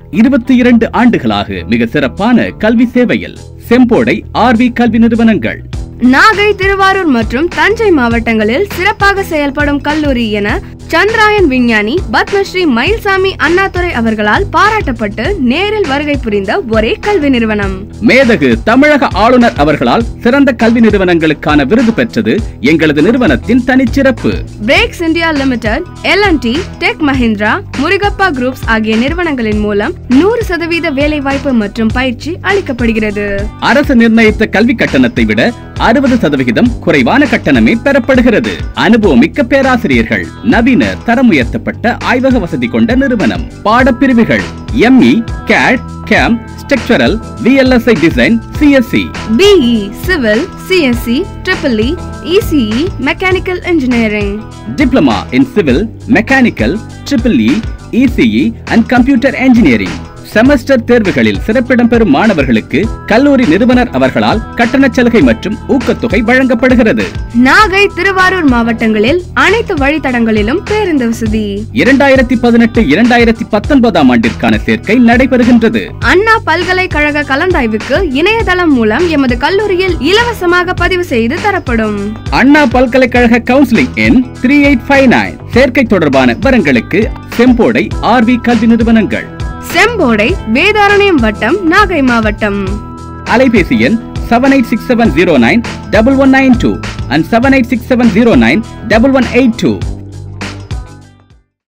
இருபத்தி இரண்டு ஆண்டுகளாக மிக சிறப்பான கல்வி சேவையில் செம்போடை ஆர்வி கல்வி நிறுவனங்கள் நாகை திருவாரூர் மற்றும் தஞ்சை மாவட்டங்களில் சிறப்பாக செயல்படும் கல்லூரி என சந்திராயன் விஞ்ஞானி பத்மஸ்ரீ மயில்சாமி அண்ணாதுரை அவர்களால் பாராட்டப்பட்டு நேரில் வருகை புரிந்த ஒரே கல்வி நிறுவனம் மேதகு தமிழக ஆளுநர் அவர்களால் சிறந்த கல்வி நிறுவனங்களுக்கான விருது பெற்றது எங்களது நிறுவனத்தின் தனிச்சிறப்பு brakes India limited LNT tech Mahindra Murugappa groups ஆகிய நிறுவனங்களின் மூலம் நூறு சதவீத வேலைவாய்ப்பு மற்றும் பயிற்சி அளிக்கப்படுகிறது அரசு நிர்ணயித்த கல்வி கட்டணத்தை விட அறுபது சதவிகிதம் குறைவான கட்டணமே பெறப்படுகிறது அனுபவமிக்க பேராசிரியர்கள் நவீன தரம் உயர்த்தப்பட்ட ஆய்வக வசதி கொண்ட நிறுவனம் பாடப்பிரிவுகள் ME CAD CAM structural VLSI design CSC BE civil CSC triple E ECE mechanical engineering diploma in civil mechanical triple E ECE and computer engineering semester தேர்வுகளில் சிறப்பிடம் பெறும் மாணவர்களுக்கு கல்லூரி நிறுவனர் அவர்களால் கட்டணச் சலுகை மற்றும் ஊக்கத்தொகை வழங்கப்படுகிறது நாகை திருவாரூர் மாவட்டங்களில் அனைத்து வழித்தடங்களிலும் பேருந்து வசதி இரண்டாயிரத்தி பதினெட்டு இரண்டாயிரத்தி பத்தொன்பதாம் ஆண்டிற்கான சேர்க்கை நடைபெறுகின்றது அண்ணா பல்கலைக்கழக கலந்தாய்வுக்கு இணையதளம் மூலம் எமது கல்லூரியில் இலவசமாக பதிவு செய்து தரப்படும் அண்ணா பல்கலைக்கழக கவுன்சிலிங் எண் த்ரீ எயிட் ஃபைவ் நைன் சேர்க்கை தொடர்பான விவரங்களுக்கு செம்போடை ஆர்வி கல்வி நிறுவனங்கள் செம்போடை வேதாரண்யம் வட்டம் நாகை மாவட்டம் அலைபேசி எண் seven eight six seven zero nine double one nine two and seven eight six seven zero nine double one eight two